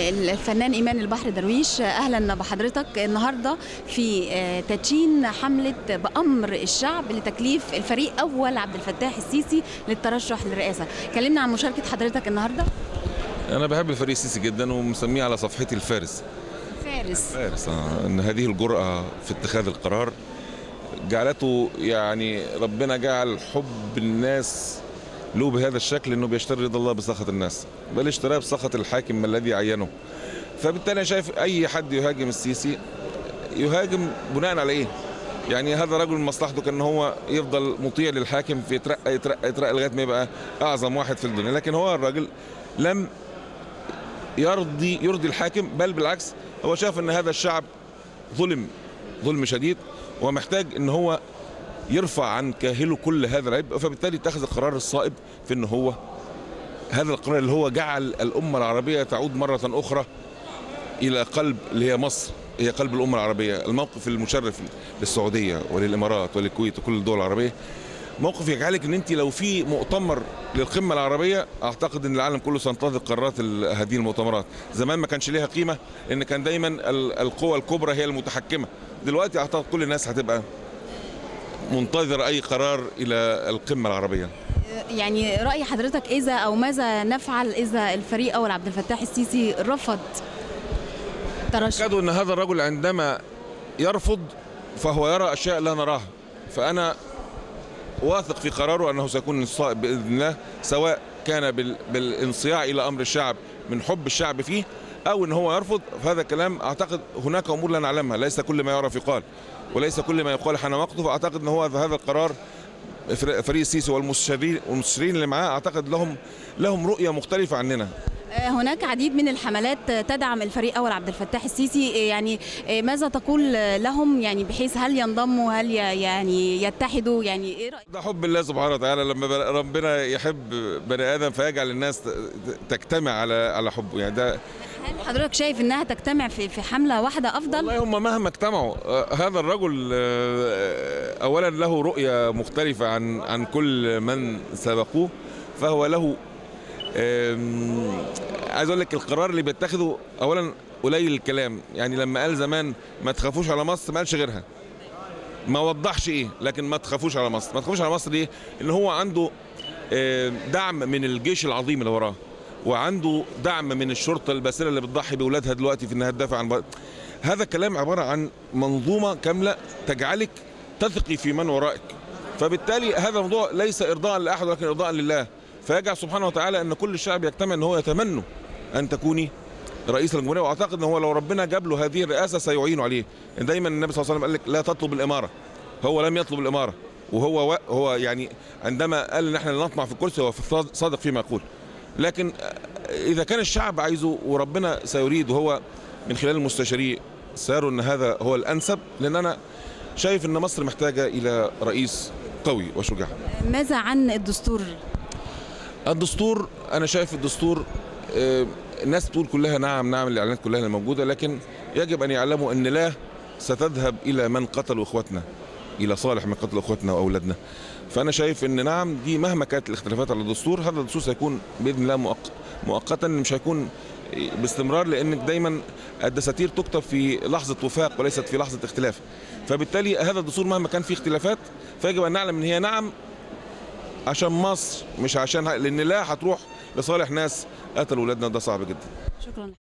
الفنان ايمان البحر درويش اهلا بحضرتك النهارده في تدشين حمله بامر الشعب لتكليف الفريق اول عبد الفتاح السيسي للترشح للرئاسه كلمنا عن مشاركه حضرتك النهارده انا بحب الفريق السيسي جدا ومسميه على صفحتي الفارس فارس فارس آه. ان هذه الجرأة في اتخاذ القرار جعلته يعني ربنا جعل حب الناس له بهذا الشكل انه بيشتري رضا الله بسخط الناس بل اشتراه بسخط الحاكم الذي عينه فبالتالي انا شايف اي حد يهاجم السيسي يهاجم بناء على ايه يعني هذا رجل مصلحته كان هو يفضل مطيع للحاكم في يترقى يترقى يترقى لغايه ما يبقى اعظم واحد في الدنيا لكن هو الراجل لم يرضي يرضي الحاكم بل بالعكس هو شاف ان هذا الشعب ظلم ظلم شديد ومحتاج ان هو يرفع عن كاهله كل هذا العبء فبالتالي اتخذ القرار الصائب في ان هو هذا القرار اللي هو جعل الامه العربيه تعود مره اخرى الى قلب اللي هي مصر هي قلب الامه العربيه الموقف المشرف للسعوديه وللامارات وللكويت وكل الدول العربيه موقف يجعلك ان انت لو في مؤتمر للقمه العربيه اعتقد ان العالم كله سينتظر قرارات هذه المؤتمرات زمان ما كانش ليها قيمه لان كان دايما القوى الكبرى هي المتحكمه دلوقتي اعتقد كل الناس هتبقى منتظر اي قرار الى القمه العربيه يعني راي حضرتك اذا او ماذا نفعل اذا الفريق اول عبد الفتاح السيسي رفض ترشح اعتقد ان هذا الرجل عندما يرفض فهو يرى اشياء لا نراها فانا واثق في قراره انه سيكون الصائب باذن الله سواء كان بالانصياع الى امر الشعب من حب الشعب فيه او ان هو يرفض فهذا الكلام اعتقد هناك امور لا نعلمها ليس كل ما يعرف يقال وليس كل ما يقال حان وقته فاعتقد ان هو هذا القرار فريق السيسي والمستشارين والمستشارين اللي معاه اعتقد لهم لهم رؤيه مختلفه عننا هناك عديد من الحملات تدعم الفريق اول عبد الفتاح السيسي يعني ماذا تقول لهم يعني بحيث هل ينضموا هل يعني يتحدوا يعني ايه رايك ده حب الله سبحانه وتعالى لما ربنا يحب بني ادم فيجعل الناس تجتمع على على حبه يعني ده هل حضرتك شايف انها تجتمع في في حمله واحده افضل والله هم مهما اجتمعوا هذا الرجل اولا له رؤيه مختلفه عن عن كل من سبقوه فهو له عايز اقول لك القرار اللي بيتخذه اولا قليل الكلام يعني لما قال زمان ما تخافوش على مصر ما قالش غيرها ما وضحش ايه لكن ما تخافوش على مصر ما تخافوش على مصر ليه ان هو عنده دعم من الجيش العظيم اللي وراه وعنده دعم من الشرطه الباسله اللي بتضحي باولادها دلوقتي في انها تدافع عن بقى. هذا الكلام عباره عن منظومه كامله تجعلك تثقي في من ورائك فبالتالي هذا الموضوع ليس ارضاء لاحد ولكن ارضاء لله فيجعل سبحانه وتعالى ان كل الشعب يجتمع ان هو يتمنوا ان تكوني رئيس الجمهوريه واعتقد ان هو لو ربنا جاب له هذه الرئاسه سيعينه عليه دايما النبي صلى الله عليه وسلم قال لك لا تطلب الاماره هو لم يطلب الاماره وهو و... هو يعني عندما قال ان احنا نطمع في الكرسي هو صادق فيما يقول لكن اذا كان الشعب عايزه وربنا سيريد وهو من خلال المستشارين سيروا ان هذا هو الانسب لان انا شايف ان مصر محتاجه الى رئيس قوي وشجاع ماذا عن الدستور الدستور انا شايف الدستور الناس تقول كلها نعم نعم الاعلانات كلها اللي موجوده لكن يجب ان يعلموا ان لا ستذهب الى من قتلوا اخواتنا الى صالح من قتل اخواتنا واولادنا فانا شايف ان نعم دي مهما كانت الاختلافات على الدستور هذا الدستور سيكون باذن الله مؤقتا مش هيكون باستمرار لان دايما الدساتير تكتب في لحظه وفاق وليست في لحظه اختلاف فبالتالي هذا الدستور مهما كان فيه اختلافات فيجب ان نعلم ان هي نعم عشان مصر مش عشان لان لا هتروح لصالح ناس قتلوا اولادنا ده صعب جدا شكرا